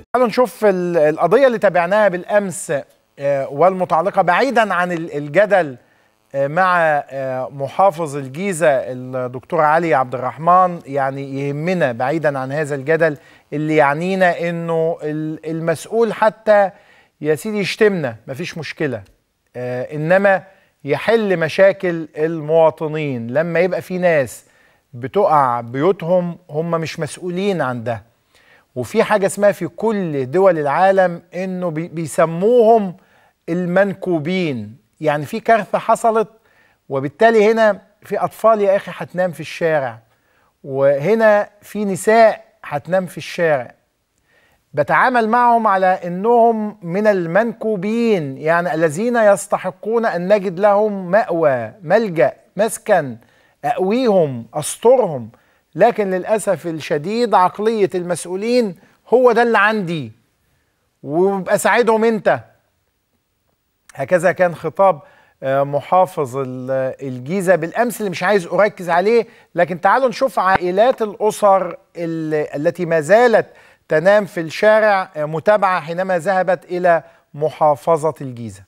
تعالوا نشوف ال- القضية اللي تابعناها بالأمس آه، والمتعلقة بعيدا عن ال- الجدل آه، مع آه، محافظ الجيزة الدكتور علي عبد الرحمن يعني يهمنا بعيدا عن هذا الجدل اللي يعنينا انه ال- المسؤول حتى يا سيدي يشتمنا مفيش مشكلة آه، انما يحل مشاكل المواطنين لما يبقى في ناس بتقع بيوتهم هم مش مسؤولين عن ده وفي حاجة اسمها في كل دول العالم انه بي- بيسموهم المنكوبين يعني في كارثة حصلت وبالتالي هنا في اطفال يا اخي هتنام في الشارع وهنا في نساء هتنام في الشارع بتعامل معهم على انهم من المنكوبين يعني الذين يستحقون ان نجد لهم مأوى ملجأ مسكن أأويهم أسترهم لكن للأسف الشديد عقلية المسؤولين هو ده اللي عندي ويبقى ساعدهم انت هكذا كان خطاب آه، محافظ ال- الجيزة بالأمس اللي مش عايز أركز عليه لكن تعالوا نشوف عائلات الأسر ال- التي ما زالت تنام في الشارع آه، متابعة حينما ذهبت إلى محافظة الجيزة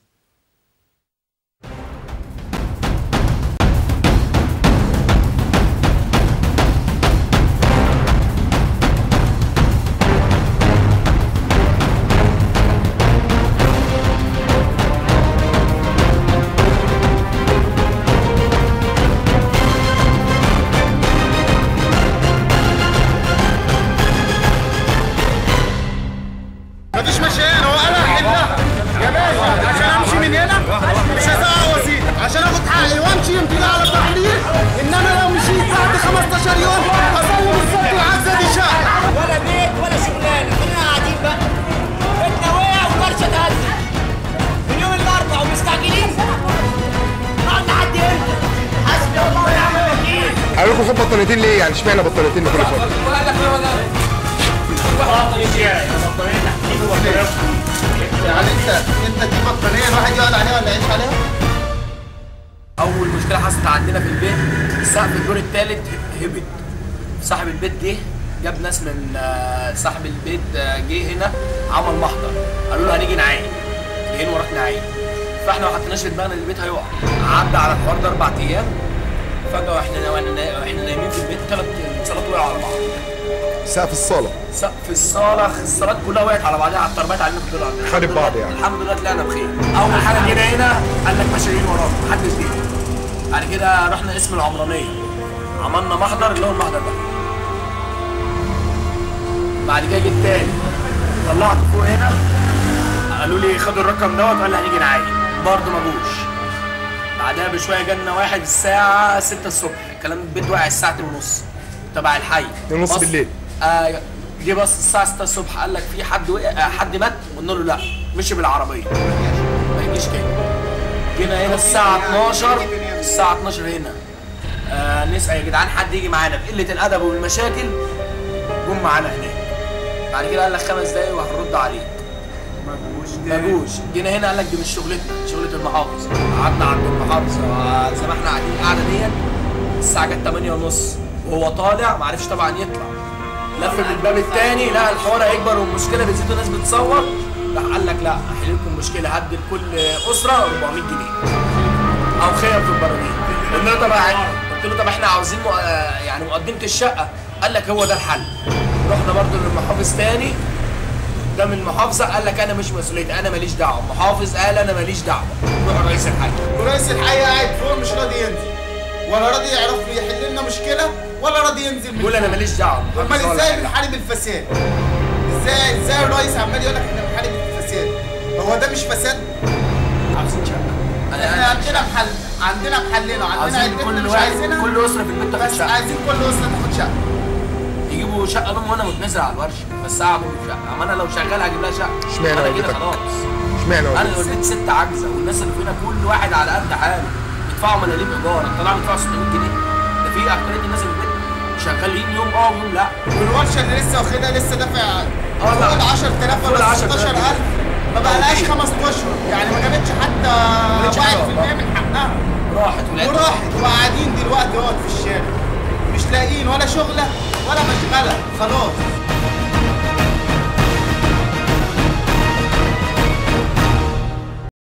مفيش مشيان هو انا هحلها يا باشا عشان امشي من هنا مش هسقى وسيط عشان اخد حقي وامشي يمكن على تحليل انما لو مشيت بعد 15 يوم هصور الصوت العزه دي شقه ولا بيت ولا شغلانه كلنا قاعدين بقى بيتنا وقع وفرشه اتهز من يوم الاربعاء ومستعجلين نقعد لحد امتى؟ حسبي الله ونعم الوكيل قالوا لكم خد بطانيتين ليه يعني اشمعنى بطانيتين كل فتره يعني انت انت دي بطانيه الواحد يقعد عليها ولا يعيش عليها؟ اول مشكله حصلت عندنا في البيت سقف الدور الثالث هبط صاحب البيت جه جاب ناس من آه، صاحب البيت آه، جه هنا عمل محضر قالوا له هنيجي نعاين جايين وراك نعاين فاحنا ما حطيناش في دماغنا ان البيت هيقع عدى على الحوار ده اربع ايام فجاه واحنا واحنا واحنا نايمين في البيت ثلاث اتصالات وقعوا على بعض سقف الصاله سقف الصاله الصالات كلها وقعت على بعضها على التربات علينا في الدور الارضي خدت بعض يعني. الحمد لله طلعنا بخير اول حاجه جينا هنا قال لك ماشيين ورانا محدش جه بعد كده رحنا اسم العمرانيه عملنا محضر اللي هو المحضر ده بعد كده جيت تاني طلعت فوق هنا قالوا لي خدوا الرقم دوت قال لي هنيجي نعاين برضه ما جوش بعدها بشويه جالنا واحد الساعه 6 الصبح الكلام البيت واقع الساعه 2 ونص تبع الحي اتنين ونص بص- بالليل. آه جه بص الساعه 6 الصبح قال لك في حد وقع آه حد مات قلنا له لا مشي بالعربيه ما يجيش تاني جينا هنا الساعه 12 الساعه 12 هنا آه نسال يا جدعان حد يجي معانا بقله الادب والمشاكل جم معانا هناك بعد كده قال لك خمس دقايق وهنرد عليك ما جوش جينا هنا قال لك دي مش شغلتنا شغله المحافظ قعدنا عند المحافظ آه، زي ما احنا قاعدين القعده ديت الساعه جت 8 ونص وهو طالع ما عرفش طبعا يطلع لف من الباب الثاني لقى الحوار هيكبر والمشكله بتزيد والناس بتصور راح قال لك لا احل لكم مشكله هدي لكل اسره 400 جنيه او خير في البراميل قلنا له طب قلت له طب احنا عاوزين مق... آه، يعني مقدمه الشقه قال لك هو ده الحل رحنا برضو للمحافظ تاني قدام المحافظه قال لك انا مش مسؤوليتي انا ماليش دعوه المحافظ قال انا ماليش دعوه روح رئيس الحي ورئيس الحي قاعد فوق مش راضي ينزل ولا راضي يعرف يحل لنا مشكله ولا راضي ينزل من بيقول انا ماليش دعوه امال المحافظ هو اللي ازاي هيحلها. بنحارب الفساد؟ ازاي ازاي الرئيس عمال يقول لك احنا بنحارب الفساد؟ هو ده مش فساد؟ عاوزين شقه احنا انا عندنا محل عندنا محلنا وعندنا عاوزين عيلتنا كل مش واحد عايزينها كل اسره في البيت تاخد بس شقه عايزين كل اسره تاخد شقه يجيبوا شقه لهم وانا متنازل على الورش بس اقعد في شقه اما انا لو شغال هجيب لها شقه اشمعنى انا كده والدتك؟ خلاص اشمعنى انا والدتك؟ ولدت ست عجزه والناس اللي فينا كل واحد على قد حاله بيدفعوا ملاليم ايجار الطلاق بيدفعوا 600 جنيه ده في اكتريه الناس اللي في البيت شغالين يوم اه ويوم لا والورشه اللي لسه واخدها لسه دافع اه لا. فوق ال 10000 فوق ال ولا 10,000 16000 ما بقالهاش خمس اشهر يعني ما جابتش حتى جابتش حاجة 1% والله. من حقها راحت ولقيت وراحت وقاعدين دلوقتي اهوت في الشارع مش لاقيين ولا شغله ولا مشغله خلاص